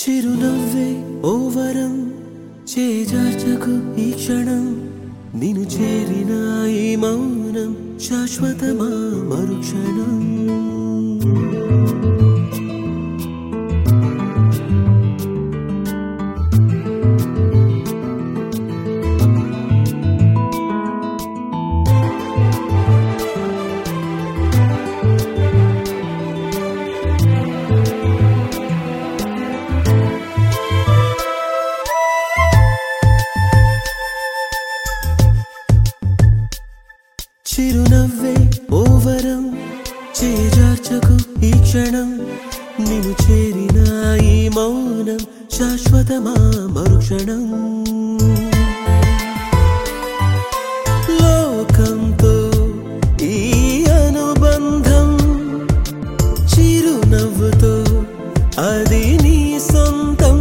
చిరునవ్వే ఓవరం చేజార్చకు ఈ క్షణం నిన్ను చేరిన ఈ మౌనం శాశ్వతమా మరుక్షణం చిరునవ్వే ఓవరం చేజార్చకు ఈ క్షణం నిన్ను చేరిన ఈ మౌనం శాశ్వతమా మరుక్షణం లోకంతో ఈ అనుబంధం చిరునవ్వుతో అది నీ సొంతం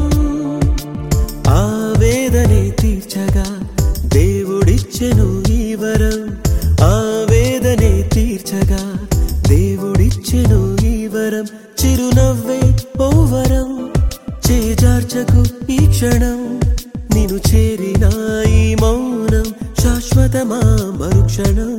ఆవేదనే తీర్చగా దేవుడిచ్చెను ఈ వరం ఆవేదనే తీర్చగా దేవుడిచ్చెను ఈ వరం చిరునవ్వే ఓ వరం చేజార్చకు ఈ క్షణం నిన్ను చేరిన ఈ మౌనం శాశ్వతమా మరుక్షణం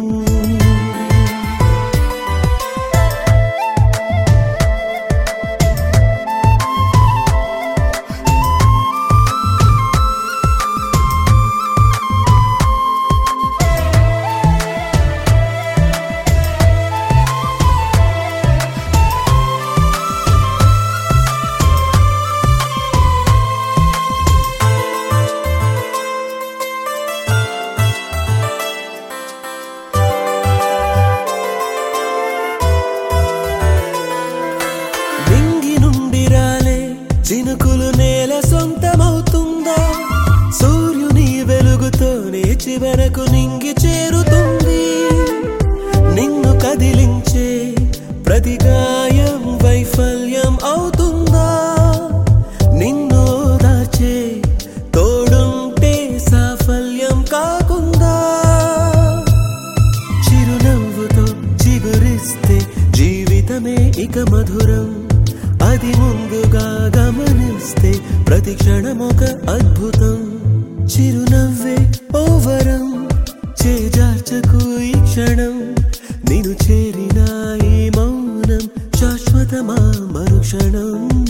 నింగి నుండి రాలే చినుకులు నేల సొంతమవుతుందా సూర్యుని వెలుగుతోనే చివరకు నింగి చేరుతుంది నిన్ను కదిలించే ప్రతి గాయం వైఫల్యం అవుతుందా నిన్ను ఓదార్చే తోడుంటే సాఫల్యం కాకుందా చిరునవ్వుతో చిగురిస్తే జీవితమే ఇక మధురం అది ముందుగా గమనిస్తే ప్రతి క్షణం ఒక అద్భుతం చిరునవ్వే ఓవరం చేజార్చకు ఈ క్షణం నిన్ను చేరిన ఈ మౌనం శాశ్వతమా మరుక్షణం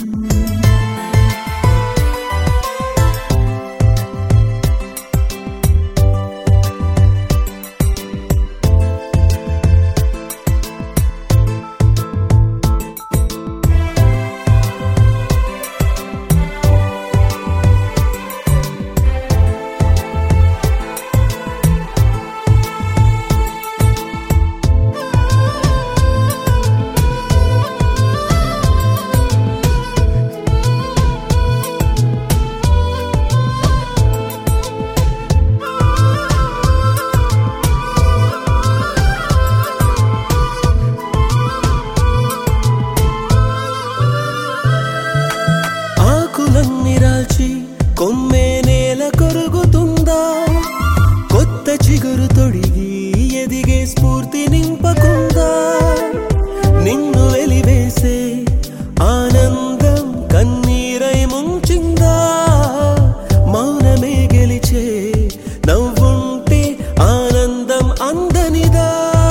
ఆకులన్నీ రాల్చి కొమ్మే నేల కొరుగుతుందా కొత్త చిగురు తొడిగి ఎదిగే స్ఫూర్తి నింపకుందా నిన్ను వెలివేసే ఆనందం కన్నీరై ముంచిందా మౌనమే గెలిచే నవ్వుంటే ఆనందం అందనిదా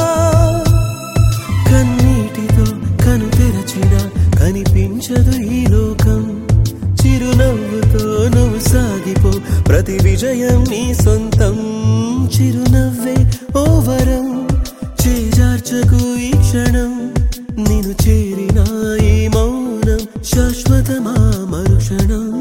కన్నీటితో కను తెరచిన కనిపించదు ఈ లోకం చిరునవ్వుతో నువ్వు సాగిపో ప్రతి విజయం నీ సొంతం చిరునవ్వే ఓ వరం చేజార్చకు ఈ క్షణం నిన్ను చేరిన ఈ మౌనం శాశ్వతమా మరుక్షణం